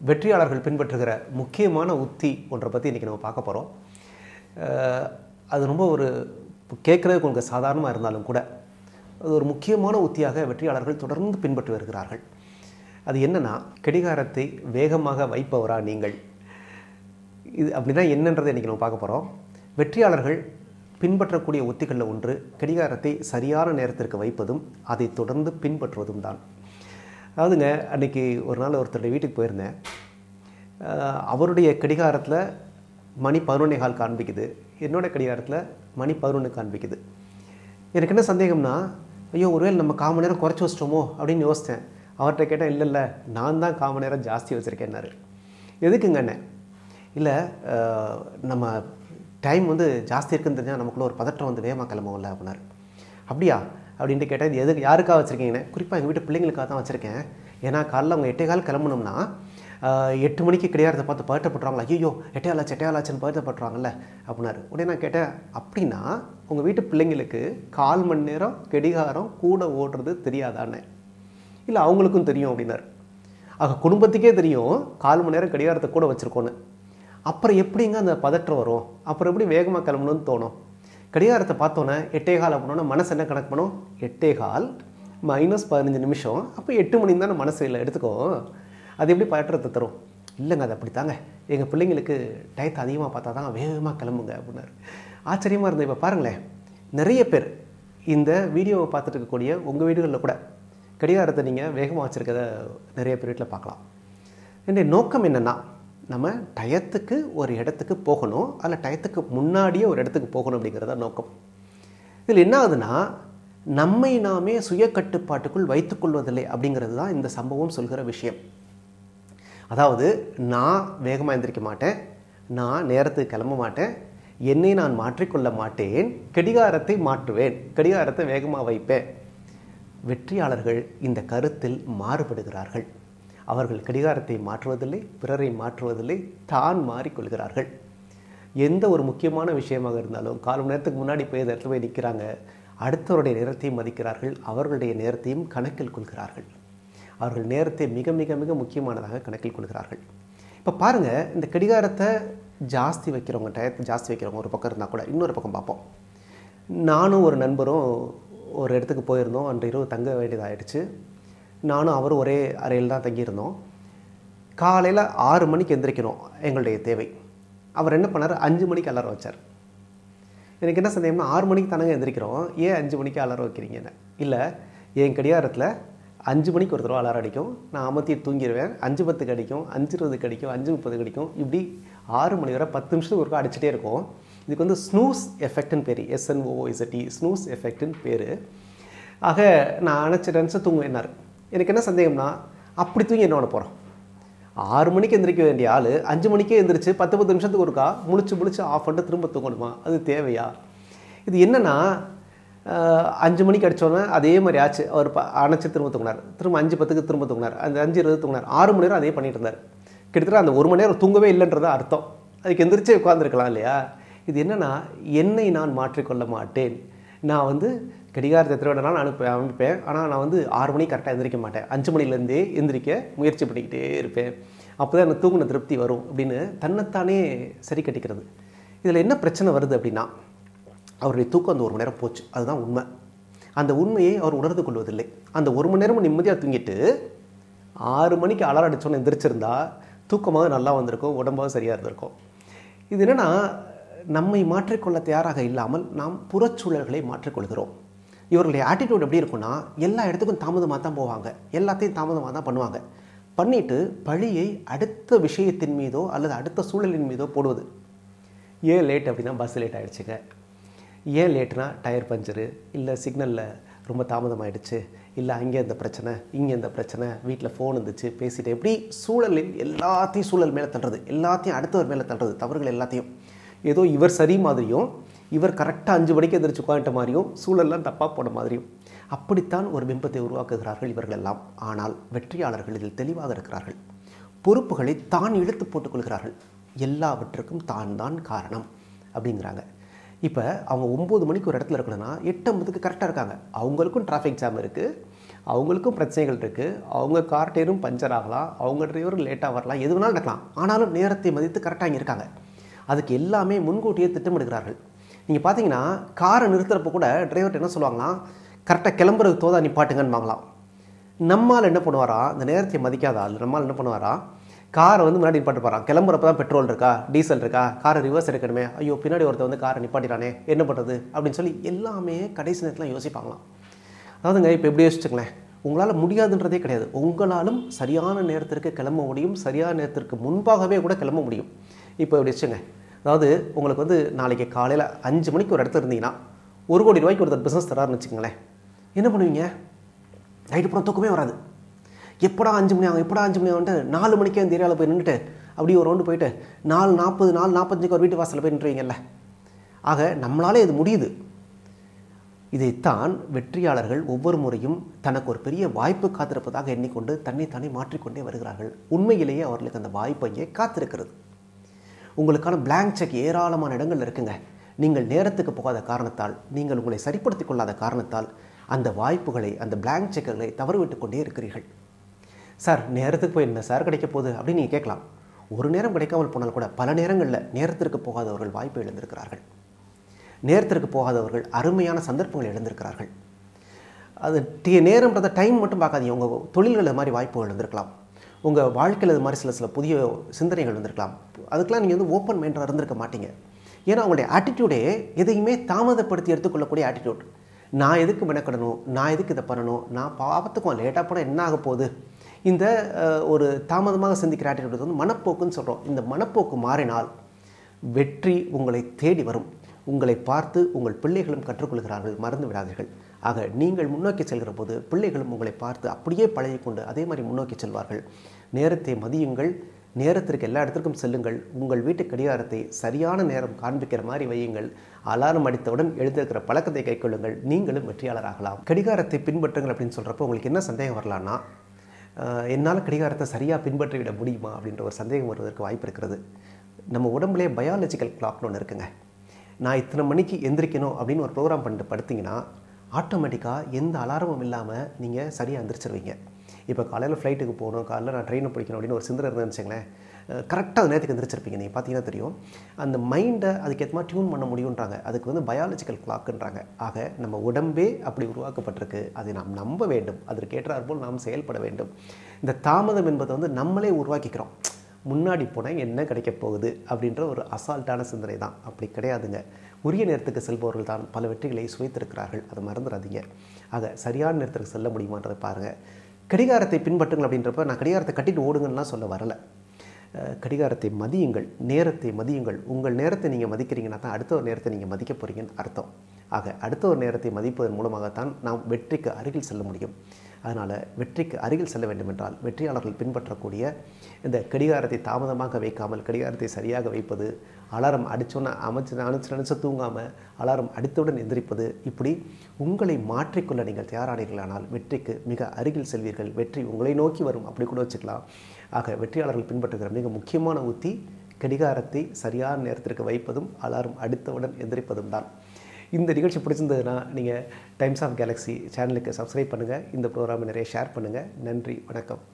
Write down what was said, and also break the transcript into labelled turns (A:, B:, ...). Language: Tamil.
A: வெற்றியாளர்கள் பின்பற்றுகிற முக்கியமான உத்தி ஒன்றை பற்றி இன்றைக்கி நம்ம பார்க்க போகிறோம் அது ரொம்ப ஒரு கேட்குறதுக்கு உங்களுக்கு சாதாரணமாக இருந்தாலும் கூட அது ஒரு முக்கியமான உத்தியாக வெற்றியாளர்கள் தொடர்ந்து பின்பற்றி வருகிறார்கள் அது என்னன்னா கடிகாரத்தை வேகமாக வைப்பவரா நீங்கள் இது அப்படின்னா என்னன்றதை இன்றைக்கி நம்ம பார்க்க போகிறோம் வெற்றியாளர்கள் பின்பற்றக்கூடிய உத்திகளில் ஒன்று கடிகாரத்தை சரியான நேரத்திற்கு வைப்பதும் அதை தொடர்ந்து பின்பற்றுவதும் தான் அதாவதுங்க அன்றைக்கி ஒரு நாள் ஒருத்தருடைய வீட்டுக்கு போயிருந்தேன் அஹ் அவருடைய கடிகாரத்தில் மணி பதினொன்னே கால் காண்பிக்குது என்னோட கடிகாரத்தில் மணி பதினொன்று காண்பிக்குது எனக்கு என்ன சந்தேகம்னா ஐயோ ஒருவேளை நம்ம கால் மணி நேரம் குறைச்சி வச்சிட்டோமோ அப்படின்னு யோசித்தேன் அவர்கிட்ட கேட்டேன் இல்லை இல்லை நான் தான் கால் மணி நேரம் ஜாஸ்தி வச்சுருக்கேன்னாரு எதுக்குங்க அண்ணே இல்லை அஹ், நம்ம டைம் வந்து ஜாஸ்தி இருக்குன்னு தெரிஞ்சால் நமக்குள்ள ஒரு பதற்றம் வந்து வேகமாக கிளம்பும்ல அப்படின்னாரு அப்படியா அப்படின்ட்டு கேட்டேன் இது எதுக்கு யாருக்காக வச்சுருக்கீங்கன்னு குறிப்பாக எங்கள் வீட்டு பிள்ளைங்களுக்காக தான் வச்சுருக்கேன் ஏன்னா காலைல அவங்க எட்டே கால் கிளம்பணும்னா ஆஹ், எட்டு மணிக்கு கிடையாத பார்த்து பதட்டப்படுறாங்களா ஐயோ எட்டே ஆளாச்சு எட்டே ஆளாச்சுன்னு பதட்டப்படுறாங்கல்ல அப்படின்னாரு உடனே நான் கேட்டேன் அப்படின்னா உங்கள் வீட்டு பிள்ளைங்களுக்கு கால் மணி நேரம் கடிகாரம் கூட ஓடுறது தெரியாதானே இல்லை அவங்களுக்கும் தெரியும் அப்படின்னாரு ஆக குடும்பத்துக்கே தெரியும் கால் மணி நேரம் கடிகாரத்தை கூட வச்சுருக்கோன்னு அப்புறம் எப்படிங்க அந்த பதற்றம் வரும் அப்புறம் எப்படி வேகமாக கிளம்பணும்னு தோணும் கடிகாரத்தை பார்த்தோன்னே எட்டே கால் அப்படின்னா மனசு என்ன கணக்கு பண்ணும் எட்டே கால் மைனஸ் பதினஞ்சு நிமிஷம் அப்போ எட்டு மணி தானே மனசு இல்லை எடுத்துக்கோ அது எப்படி பதற்றத்தை தரும் இல்லைங்க அது அப்படித்தாங்க எங்கள் பிள்ளைங்களுக்கு டயத்தை அதிகமாக பார்த்தா தான் வேகமாக கிளம்புங்க அப்படின்னாரு ஆச்சரியமாக இருந்தது இப்போ பாருங்களேன் நிறைய பேர் இந்த வீடியோவை பார்த்துட்டு இருக்கக்கூடிய உங்கள் வீடுகளில் கூட கடிகாரத்தை நீங்கள் வேகமாக வச்சுருக்கத நிறைய பேர் வீட்டில் பார்க்கலாம் என்னுடைய நோக்கம் என்னென்னா நம்ம டயத்துக்கு ஒரு இடத்துக்கு போகணும் அதில் டயத்துக்கு முன்னாடியே ஒரு இடத்துக்கு போகணும் அப்படிங்கிறத நோக்கம் இதில் என்ன ஆகுதுன்னா நம்மை நாமே சுய கட்டுப்பாட்டுக்குள் வைத்துக்கொள்வதில்லை அப்படிங்கிறது தான் இந்த சம்பவம் சொல்கிற விஷயம் அதாவது நான் வேகமாக எந்திரிக்க மாட்டேன் நான் நேரத்துக்கு கிளம்ப மாட்டேன் என்னை நான் மாற்றிக்கொள்ள மாட்டேன் கடிகாரத்தை மாற்றுவேன் கடிகாரத்தை வேகமாக வைப்பேன் வெற்றியாளர்கள் இந்த கருத்தில் மாறுபடுகிறார்கள் அவர்கள் கடிகாரத்தை மாற்றுவதில்லை பிறரை மாற்றுவதில்லை தான் மாறிக்கொள்கிறார்கள் எந்த ஒரு முக்கியமான விஷயமாக இருந்தாலும் கால் மணி நேரத்துக்கு முன்னாடி போய் அந்த இடத்துல போய் நிற்கிறாங்க அடுத்தவருடைய நேரத்தையும் மதிக்கிறார்கள் அவர்களுடைய நேரத்தையும் கணக்கில் கொள்கிறார்கள் அவர்கள் நேரத்தை மிக மிக மிக முக்கியமானதாக கணக்கில் கொள்கிறார்கள் இப்போ பாருங்கள் இந்த கடிகாரத்தை ஜாஸ்தி வைக்கிறவங்க டயத்தை ஜாஸ்தி வைக்கிறவங்க ஒரு பக்கம் இருந்தால் கூட இன்னொரு பக்கம் பார்ப்போம் நானும் ஒரு நண்பரும் ஒரு இடத்துக்கு போயிருந்தோம் அன்று இரவு தங்க வேண்டியதாகிடுச்சு நானும் அவரும் ஒரே அறையில் தான் தங்கியிருந்தோம் காலையில் ஆறு மணிக்கு எந்திரிக்கணும் எங்களுடைய தேவை அவர் என்ன பண்ணார் அஞ்சு மணிக்கு அலாரம் வச்சார் எனக்கு என்ன சந்தேகம்னா ஆறு மணிக்கு தானங்க எந்திரிக்கிறோம் ஏன் அஞ்சு மணிக்கு அலாரம் வைக்கிறீங்கன்னு இல்லை என் கடிகாரத்தில் அஞ்சு மணிக்கு ஒரு தடவை அலாரம் அடிக்கும் நான் அமர்த்தி தூங்கிடுவேன் அஞ்சு பத்துக்கு அடிக்கும் அஞ்சு இருபதுக்கு அடிக்கும் அஞ்சு முப்பதுக்கு அடிக்கும் இப்படி ஆறு மணி வரை பத்து நிமிஷத்துக்கு ஒருக்கா அடிச்சுட்டே இருக்கும் இதுக்கு வந்து ஸ்னூஸ் எஃபெக்ட்னு பேர் எஸ்என்ஓஇசட்டி ஸ்னூஸ் எஃபெக்ட்னு பேர் ஆக நான் அணைச்சி நினச்சி தூங்குவேன்னாரு எனக்கு என்ன சந்தேகம்னா அப்படி தூங்கி என்ன பண்ண போகிறோம் ஆறு மணிக்கு எந்திரிக்க வேண்டிய ஆள் அஞ்சு மணிக்கே எந்திரிச்சு பத்து பத்து நிமிஷத்துக்கு ஒருக்கா முழிச்சு முழிச்சு ஆஃப் பண்ணிட்டு திரும்ப தூங்கணுமா அது தேவையா இது என்னன்னா ஆஹ், அஞ்சு மணிக்கு அடித்தோன்னே அதே மாதிரி ஆச்சு அவர் ப அணைச்சி திரும்ப தூங்கினார் திரும்ப அஞ்சு பத்துக்கு திரும்ப தூங்கினார் அந்த அஞ்சு இருபது தூங்கினார் ஆறு மணி நேரம் அதே பண்ணிட்டு இருந்தார் கிட்டத்தட்ட அந்த ஒரு மணி நேரம் தூங்கவே இல்லைன்றது அர்த்தம் அதுக்கு எந்திரிச்சே உட்காந்துருக்கலாம் இல்லையா இது என்னன்னா என்னை நான் மாற்றிக்கொள்ள மாட்டேன் நான் வந்து கடிகாரத்தை எத்தனை வேணாலும் அனுப்ப அமைப்பேன் ஆனால் நான் வந்து ஆறு மணிக்கு கரெக்டாக எந்திரிக்க மாட்டேன் அஞ்சு மணிலேருந்தே எந்திரிக்க முயற்சி பண்ணிக்கிட்டே இருப்பேன் அப்போ தான் எனக்கு தூங்கின திருப்தி வரும் அப்படின்னு தன்னைத்தானே சரி கட்டிக்கிறது இதில் என்ன பிரச்சனை வருது அப்படின்னா அவருடைய தூக்கம் அந்த ஒரு மணி நேரம் போச்சு அதுதான் உண்மை அந்த உண்மையை அவர் உணர்ந்து கொள்வதில்லை அந்த ஒரு மணி நேரமும் நிம்மதியாக தூங்கிட்டு ஆறு மணிக்கு அலாரம் அடிச்சோன்னு எந்திரிச்சிருந்தா தூக்கமாக நல்லா வந்திருக்கும் உடம்பாக சரியாக இருந்திருக்கும் இது என்னென்னா நம்மை மாற்றிக்கொள்ள தயாராக இல்லாமல் நாம் புறச்சூழல்களை மாற்றிக்கொள்கிறோம் இவர்களுடைய ஆட்டிடியூட் எப்படி இருக்கும்னா எல்லா இடத்துக்கும் தாமதமாக தான் போவாங்க எல்லாத்தையும் தாமதமாக தான் பண்ணுவாங்க பண்ணிட்டு பழியை அடுத்த விஷயத்தின் மீதோ அல்லது அடுத்த சூழலின் மீதோ போடுவது ஏன் லேட் அப்படின்னா பஸ் லேட் ஆகிடுச்சுங்க ஏன் லேட்னா டயர் பஞ்சரு இல்லை சிக்னலில் ரொம்ப தாமதமாயிடுச்சு இல்லை அங்கே இந்த பிரச்சனை இங்கே இந்த பிரச்சனை வீட்டில் ஃபோன் இருந்துச்சு பேசிட்டு எப்படி சூழலில் எல்லாத்தையும் சூழல் மேலே தள்ளுறது எல்லாத்தையும் அடுத்தவர் மேலே தள்ளுறது தவறுகள் எல்லாத்தையும் ஏதோ இவர் சரி மாதிரியும் இவர் கரெக்டாக அஞ்சு மணிக்கு எந்திரிச்சு உட்காந்துட்ட மாதிரியும் சூழல்லாம் தப்பாக போன மாதிரியும் அப்படித்தான் ஒரு பிம்பத்தை உருவாக்குகிறார்கள் இவர்கள் எல்லாம் ஆனால் வெற்றியாளர்கள் இதில் தெளிவாக இருக்கிறார்கள் பொறுப்புகளை தான் இழுத்து போட்டுக்கொள்கிறார்கள் எல்லாவற்றுக்கும் தான் தான் காரணம் அப்படிங்கிறாங்க இப்போ அவங்க ஒம்பது மணிக்கு ஒரு இடத்துல இருக்கணும்னா எட்டு ஐம்பதுக்கு கரெக்டாக இருக்காங்க அவங்களுக்கும் டிராஃபிக் ஜாம் இருக்குது அவங்களுக்கும் பிரச்சனைகள் இருக்குது அவங்க கார் டயரும் பஞ்சர் ஆகலாம் அவங்க டிரைவரும் லேட்டாக வரலாம் எது வேணாலும் நடக்கலாம் ஆனாலும் நேரத்தை மதித்து கரெக்டாக இங்கே இருக்காங்க அதுக்கு எல்லாமே முன்கூட்டியே திட்டமிடுகிறார்கள் நீங்கள் பார்த்தீங்கன்னா காரை நிறுத்துறப்ப கூட டிரைவர்கிட்ட என்ன சொல்லுவாங்களாம் கரெக்டாக கிளம்புறது தோதா நிப்பாட்டுங்கன்னு நம்மால் என்ன பண்ணுவாரா இந்த நேரத்தை மதிக்காத ஆள் நம்மால் என்ன பண்ணுவாரா காரை வந்து முன்னாடி நிப்பாட்டு போகிறான் கிளம்புறப்ப தான் பெட்ரோல் இருக்கா டீசல் இருக்கா காரை ரிவர்ஸ் எடுக்கணுமே ஐயோ பின்னாடி ஒருத்தர் வந்து காரை நிப்பாட்டிடானே என்ன பண்ணுறது அப்படின்னு சொல்லி எல்லாமே கடைசி நேரத்தில் யோசிப்பாங்களாம் அதாவதுங்க இப்போ எப்படி யோசிச்சுங்களேன் உங்களால் முடியாதுன்றதே கிடையாது உங்களாலும் சரியான நேரத்திற்கு கிளம்ப முடியும் சரியான நேரத்திற்கு முன்பாகவே கூட கிளம்ப முடியும் இப்போ இப்படி வச்சுங்க அதாவது உங்களுக்கு வந்து நாளைக்கு காலையில் அஞ்சு மணிக்கு ஒரு இடத்துல இருந்தீங்கன்னா ஒரு கோடி ரூபாய்க்கு ஒருத்தர் பிஸ்னஸ் தராருன்னு வச்சுக்கோங்களேன் என்ன பண்ணுவீங்க நைட்டு அப்புறம் தூக்கமே வராது எப்படா அஞ்சு மணி ஆகும் எப்படா அஞ்சு மணி ஆகும்ட்டு நாலு மணிக்கே அந்த ஏரியாவில் போய் நின்றுட்டு அப்படியே ஒரு ரவுண்டு போயிட்டு நாலு நாற்பது நாலு நாற்பத்தஞ்சுக்கு ஒரு வீட்டு வாசலில் போய் நின்றுவீங்கல்ல ஆக நம்மளாலே இது முடியுது இதைத்தான் வெற்றியாளர்கள் ஒவ்வொரு முறையும் தனக்கு ஒரு பெரிய வாய்ப்பு காத்திருப்பதாக எண்ணிக்கொண்டு தன்னைத்தானே மாற்றிக்கொண்டே வருகிறார்கள் உண்மையிலேயே அவர்களுக்கு அந்த வாய்ப்பு இங்கே காத்திருக்கிறது உங்களுக்கான பிளாங்க் செக் ஏராளமான இடங்கள் இருக்குங்க நீங்கள் நேரத்துக்கு போகாத காரணத்தால் நீங்கள் உங்களை சரிப்படுத்திக் கொள்ளாத காரணத்தால் அந்த வாய்ப்புகளை அந்த பிளாங்க் செக்குகளை தவறுவிட்டு கொண்டே இருக்கிறீர்கள் சார் நேரத்துக்கு போய் என்ன சார் கிடைக்க போகுது அப்படின்னு நீங்கள் கேட்கலாம் ஒரு நேரம் கிடைக்காமல் போனால் கூட பல நேரங்களில் நேரத்திற்கு போகாதவர்கள் வாய்ப்பை இழந்திருக்கிறார்கள் நேரத்திற்கு போகாதவர்கள் அருமையான சந்தர்ப்பங்களை இழந்திருக்கிறார்கள் அது டி நேரம்ன்றத டைம் மட்டும் பார்க்காதீங்க உங்கள் தொழில்கள் அது மாதிரி வாய்ப்புகள் இருந்திருக்கலாம் உங்கள் வாழ்க்கையில் இது மாதிரி சில சில புதிய சிந்தனைகள் வந்திருக்கலாம் அதுக்கெலாம் நீங்கள் வந்து ஓப்பன் மைண்டாக இருந்திருக்க மாட்டீங்க ஏன்னா அவங்களுடைய ஆட்டிடியூடே எதையுமே தாமதப்படுத்தி எடுத்துக்கொள்ளக்கூடிய ஆட்டிடியூட் நான் எதுக்கு மெனக்கடணும் நான் எதுக்கு இதை பண்ணணும் நான் பாவத்துக்கும் லேட்டாக போனால் என்ன ஆக போகுது இந்த அஹ், ஒரு தாமதமாக சிந்திக்கிற ஆட்டிடியூட் வந்து மனப்போக்குன்னு சொல்கிறோம் இந்த மனப்போக்கு மாறினால் வெற்றி உங்களை தேடி வரும் உங்களை பார்த்து உங்கள் பிள்ளைகளும் கற்றுக்கொள்கிறார்கள் மறந்து விடாதீர்கள் ஆக நீங்கள் முன்னோக்கி செல்கிற போது பிள்ளைகளும் உங்களை பார்த்து அப்படியே பழகிக்கொண்டு அதே மாதிரி முன்னோக்கி செல்வார்கள் நேரத்தை மதியுங்கள் நேரத்திற்கு எல்லா இடத்திற்கும் செல்லுங்கள் உங்கள் வீட்டு கடிகாரத்தை சரியான நேரம் காண்பிக்கிற மாதிரி வையுங்கள் அலாரம் அடித்தவுடன் எழுந்திருக்கிற பழக்கத்தை கைக்கொள்ளுங்கள் நீங்களும் வெற்றியாளராகலாம் கடிகாரத்தை பின்பற்றுங்கள் அப்படின்னு சொல்கிறப்போ உங்களுக்கு என்ன சந்தேகம் வரலான்னா ஆஹ், என்னால் கடிகாரத்தை சரியாக பின்பற்றி விட முடியுமா அப்படின்ற ஒரு சந்தேகம் வருவதற்கு வாய்ப்பு இருக்கிறது நம்ம உடம்புலே பயாலஜிக்கல் கிளாக்னு ஒன்று இருக்குங்க நான் இத்தனை மணிக்கு எந்திரிக்கணும் அப்படின்னு ஒரு ப்ரோக்ராம் பண்ணிட்டு படுத்தீங்கன்னா ஆட்டோமேட்டிக்காக எந்த அலாரமும் இல்லாமல் நீங்கள் சரியாக எந்திரிச்சிருவீங்க இப்போ காலையில் ஃப்ளைட்டுக்கு போகணும் காலையில் நான் ட்ரெயினை பிடிக்கணும் அப்படின்னு ஒரு சிந்தனை இருந்துன்னு வச்சுங்களேன் கரெக்டாக நேரத்துக்கு எந்திரிச்சிருப்பீங்க நீங்கள் பார்த்தீங்கன்னா தெரியும் அந்த மைண்டை அதுக்கேற்ற மாதிரி டியூன் பண்ண முடியுன்றாங்க அதுக்கு வந்து பயாலஜிக்கல் கிளாக்குன்றாங்க ஆக நம்ம உடம்பே அப்படி உருவாக்கப்பட்டிருக்கு அதை நாம் நம்ப வேண்டும் அதற்கேற்றாற் போல் நாம் செயல்பட வேண்டும் இந்த தாமதம் என்பதை வந்து நம்மளே உருவாக்கிக்கிறோம் முன்னாடி போனால் என்ன கிடைக்க போகுது அப்படின்ற ஒரு அசால்ட்டான சிந்தனை தான் அப்படி கிடையாதுங்க உரிய நேரத்துக்கு செல்பவர்கள் தான் பல வெற்றிகளை சுவைத்திருக்கிறார்கள் அதை மறந்துடாதீங்க ஆக சரியான நேரத்துக்கு செல்ல முடியுமான்றதை பாருங்கள் கடிகாரத்தை பின்பற்றுங்கள் அப்படின்றப்ப நான் கடிகாரத்தை கட்டிட்டு ஓடுங்கன்னுலாம் சொல்ல வரல அஹ், கடிகாரத்தை மதியுங்கள் நேரத்தை மதியுங்கள் உங்கள் நேரத்தை நீங்கள் மதிக்கிறீங்கன்னா தான் அடுத்த ஒரு நேரத்தை நீங்கள் மதிக்க போகிறீங்கன்னு அர்த்தம் ஆக அடுத்த ஒரு நேரத்தை மதிப்பதன் மூலமாகத்தான் நாம் வெற்றிக்கு அருகில் செல்ல முடியும் அதனால் வெற்றிக்கு அருகில் செல்ல வேண்டுமென்றால் வெற்றியாளர்கள் பின்பற்றக்கூடிய இந்த கடிகாரத்தை தாமதமாக வைக்காமல் கடிகாரத்தை சரியாக வைப்பது அலாரம் அடித்தோன்னே அமைச்சு நினச்சி நினச்சி தூங்காமல் அலாரம் அடித்தவுடன் எந்திரிப்பது இப்படி உங்களை மாற்றிக்கொள்ள நீங்கள் தயாரானீர்களானால் வெற்றிக்கு மிக அருகில் செல்வீர்கள் வெற்றி உங்களை நோக்கி வரும் அப்படி கூட வச்சுக்கலாம் ஆக வெற்றியாளர்கள் பின்பற்றுகிற மிக முக்கியமான உத்தி கடிகாரத்தை சரியான நேரத்திற்கு வைப்பதும் அலாரம் அடித்தவுடன் எந்திரிப்பதும் தான் இந்த நிகழ்ச்சி பிடிச்சிருந்ததுன்னா நீங்கள் டைம்ஸ் ஆஃப் கேலக்ஸி சேனலுக்கு சப்ஸ்கிரைப் பண்ணுங்கள் இந்த ப்ரோக்ராமை நிறைய ஷேர் பண்ணுங்கள் நன்றி வணக்கம்